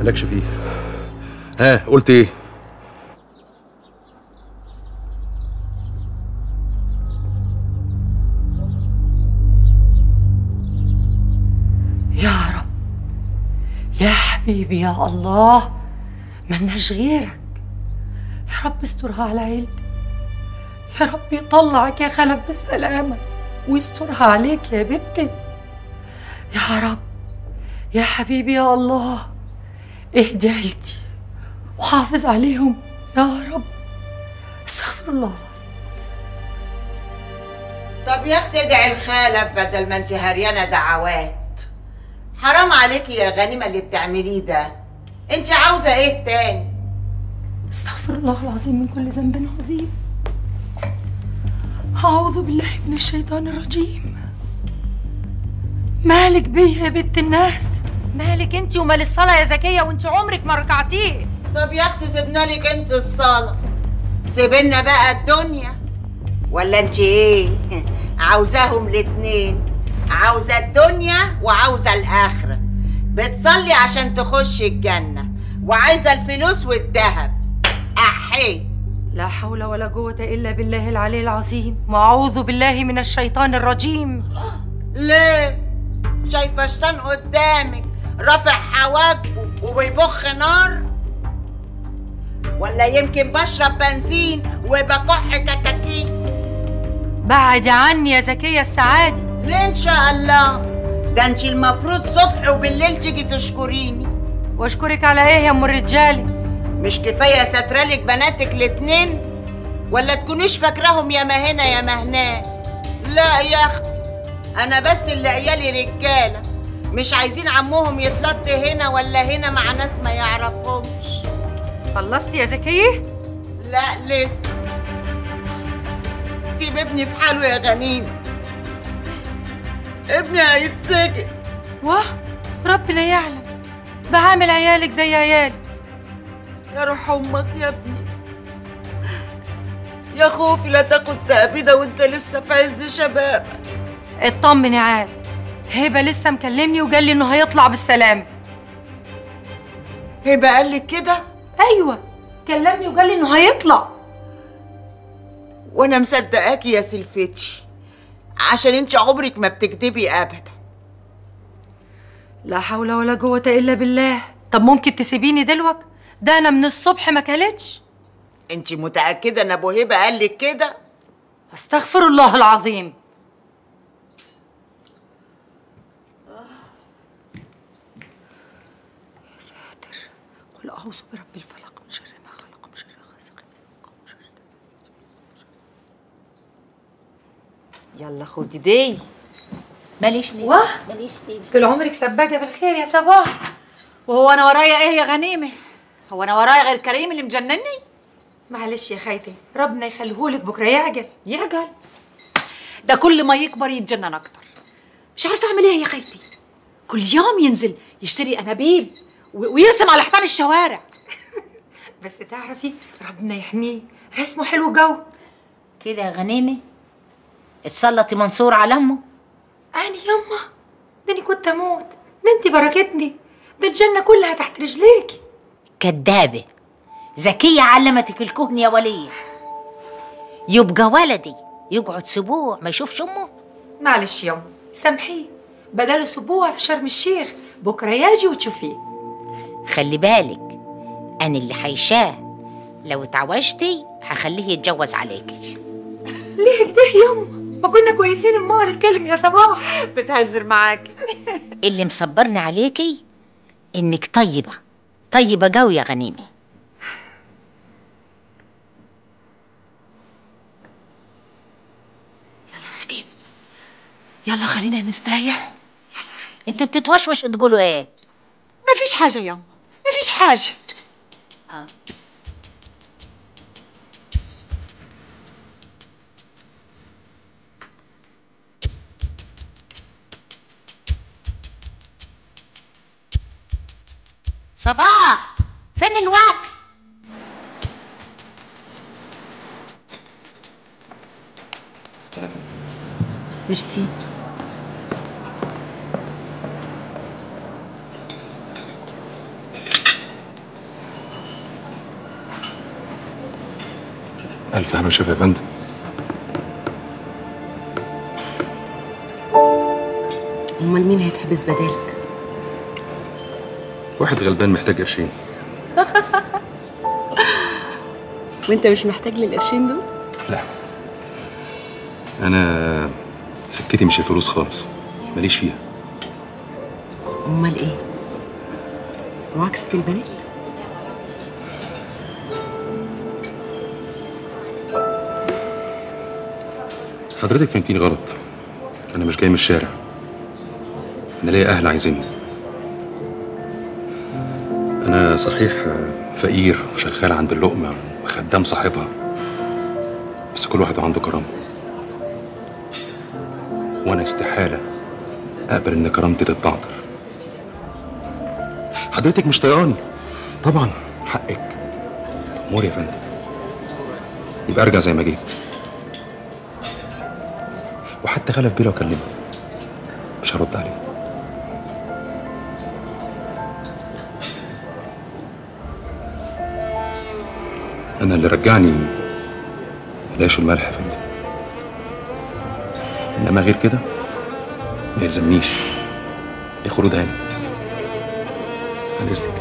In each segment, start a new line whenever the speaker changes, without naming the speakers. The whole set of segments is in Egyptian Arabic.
مالكش فيه ها قلت ايه
يا رب يا حبيبي يا الله ملناش غيرك يا رب استرها على عيلتي يا رب يطلعك يا خلف بالسلامة ويسترها عليك يا بنتي يا رب يا حبيبي يا الله اهدي عيلتي وحافظ عليهم يا رب استغفر الله العظيم
طب يا اختي ادعي الخالف بدل ما انت هريانه دعوات حرام عليكي يا غنيمه اللي بتعمليه ده انت عاوزه ايه تاني
استغفر الله العظيم من كل ذنب عظيم أعوذ بالله من الشيطان الرجيم مالك بيا يا بنت الناس مالك انت ومال الصلاة يا زكية وانت عمرك ما ركعتيه
طب يا اختي سيبنا لك انت الصلاه سيبنا بقى الدنيا ولا انت ايه عاوزاهم الاتنين عاوزه الدنيا وعاوزه الاخره بتصلي عشان تخش الجنه وعايزه الفلوس والذهب احي
لا حول ولا قوة إلا بالله العلي العظيم وأعوذ بالله من الشيطان الرجيم
ليه شايفه شيطان قدامك رافع حواجبه وبيبخ نار ولا يمكن بشرب بنزين وبكح كتاكيت
بعد عني يا زكية السعادي
ليه ان شاء الله ده انت المفروض صبح وبالليل تيجي تشكريني
واشكرك على ايه يا ام الرجالي
مش كفايه سترالك بناتك الاتنين ولا تكونيش فاكراهم يا ما هنا يا ما هناك لا يا اختي انا بس اللي عيالي رجاله مش عايزين عمهم يتلط هنا ولا هنا مع ناس ما يعرفهمش
خلصتي يا زكية؟
لا لسه سيب ابني في حاله يا غنيمه ابني هيتسجن
واه ربنا يعلم بعامل عيالك زي عيالي
يا روح امك يا ابني يا خوفي لا تاخد تأبيدة وانت لسه في عز شبابك
اطمن يا عاد هبة لسه مكلمني وقال لي انه هيطلع بالسلامة
هبه قال لك كده
ايوه كلمني وقال لي انه هيطلع
وانا مصدقاكي يا سلفتي عشان انت عمرك ما بتكدبي ابدا
لا حول ولا قوة الا بالله طب ممكن تسيبيني دلوك ده انا من الصبح ما كلتش
انت متاكده ان ابو هبه قال لك كده
استغفر الله العظيم يا ساتر قل اعوذ برب الفلق من شر ما خلق من شر غاسق إذا وقب من شر
يلا خدي دي ماليش ليه
واه
ماليش ليه
طول عمرك سباكة بالخير يا صباح
وهو انا ورايا ايه يا غنيمه هو انا ورايا غير كريم اللي مجنني
معلش يا خيتي ربنا يخليهولك بكره يعجل
يعجل ده كل ما يكبر يتجنن اكتر مش عارفه اعمل ايه يا خيتي كل يوم ينزل يشتري انابيب و- ويرسم على حيطان الشوارع
بس تعرفي ربنا يحميه رسمه حلو جو
كده يا غنيمه اتسلطي منصور على امه
أنا يما ده أنا كنت أموت ده أنت بركتني ده الجنة كلها تحت رجليكي
كدابه ذكيه علمتك الكهن يا وليه يبقى ولدي يقعد اسبوع ما يشوفش امه
معلش يما سامحيه بقاله أسبوع في شرم الشيخ بكرة ياجي وتشوفيه
خلي بالك انا اللي حيشاه لو اتعوجتي هخليه يتجوز عليكي
ليه كده يما ما كنا كويسين أما نتكلم يا صباح
بتهزر معاكي
اللي مصبرني عليكي انك طيبه طيبه قوي يا غنيمه
يلا خلينا نستريح
انت بتتوشوش تقولوا ايه
مفيش حاجه ياما مفيش حاجه
آه. صباح فين الوقت ميرسي
الف هنا شوف يا فندم
امال مين هيتحبس بدالك
واحد غلبان محتاج قرشين
وانت مش محتاج للقرشين دول
لا انا سكتي مش الفلوس خالص ماليش فيها
امال ايه معاكسة البنات
حضرتك فهمتيني غلط انا مش جاي من الشارع انا ليا اهل عايزيني انا صحيح فقير وشغال عند اللقمه وخدام صاحبها بس كل واحد عنده كرامه وانا استحاله اقبل ان كرامتي تتبعتر حضرتك مش طيقاني طبعا حقك امور يا فندم يبقى ارجع زي ما جيت وحتى خلف بيه لو كلمني مش هرد عليه انا اللي رجعني العيش والملح يا فندم انما غير كده ما يلزمنيش يا خلود هاني عن اذنك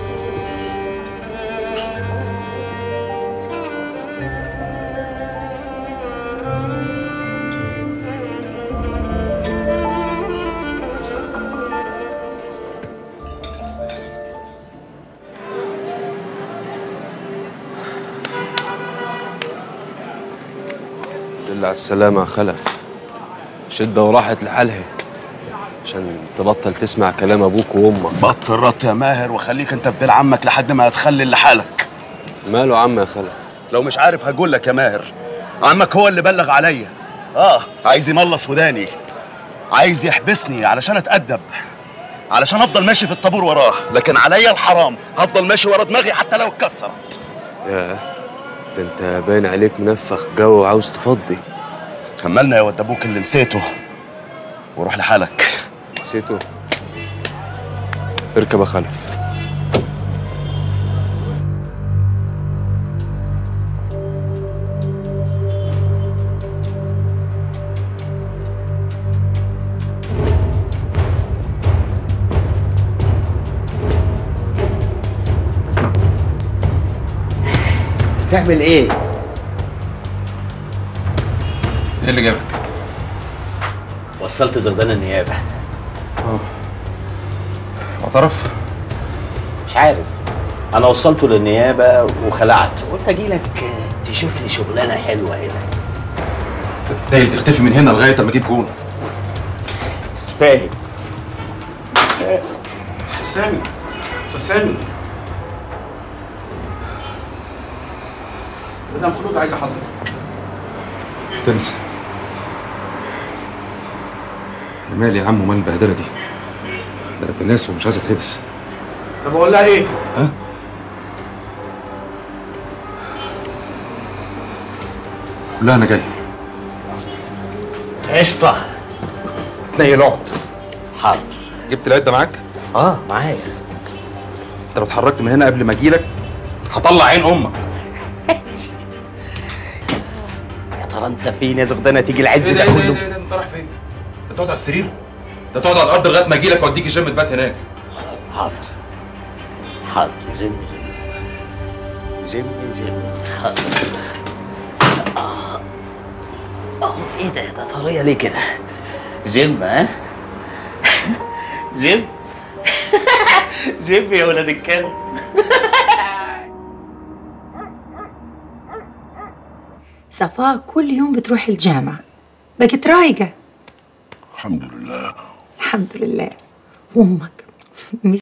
دل على السلامة يا خلف شدة وراحت لحالها عشان تبطل تسمع كلام أبوك وأمك
بطل رط يا ماهر وخليك انت في ديل عمك لحد ما هتخلي لحالك
ماله عم يا خلف
لو مش عارف هقول لك يا ماهر عمك هو اللي بلغ عليا اه عايز يملص وداني عايز يحبسني علشان اتأدب علشان افضل ماشي في الطابور وراه لكن عليا الحرام هفضل ماشي ورا دماغي حتى لو اتكسرت
ياه ده انت باين عليك منفخ جو وعاوز تفضي
كملنا يا ود ابوك اللي نسيته وروح لحالك
نسيته اركب يا خلف
تعمل ايه؟
ايه اللي جابك؟
وصلت زغدان النيابة
اعترف؟
مش عارف انا وصلته للنيابة وخلعت قلت اجي لك تشوف لي شغلانة حلوة هنا
تتنيل تختفي من هنا لغايه اما اجيب جون
مش فاهم
سامي سامي مدام خلود عايزه حضرتك تنسى انا مالي يا عم ومال البهدله دي ده انا ابن ناس ومش عايز اتحبس
طب اقول لها ايه؟
قول لها انا جاي
قشطة
تنيل اقعد
حاضر
جبت العده معاك
اه معايا
انت لو اتحركت من هنا قبل ما اجيلك هطلع عين امك
يا ترى انت فين يا زغدانة تيجي العز
ايه
ده
ده ايه ده
كله
ايه ده انت رايح فين؟ انت تقعد على السرير؟ انت تقعد على الارض لغايه ما اجيلك واوديك الجيم تبات هناك
حاضر حاضر جيم جيم جيم حاضر آه. آه. ايه ده ده طريقة ليه كده جيم ها جيم جيم يا ولاد الكلب
صفاء كل يوم بتروح الجامعة بقت رايقة
الحمد لله
الحمد لله وامك مش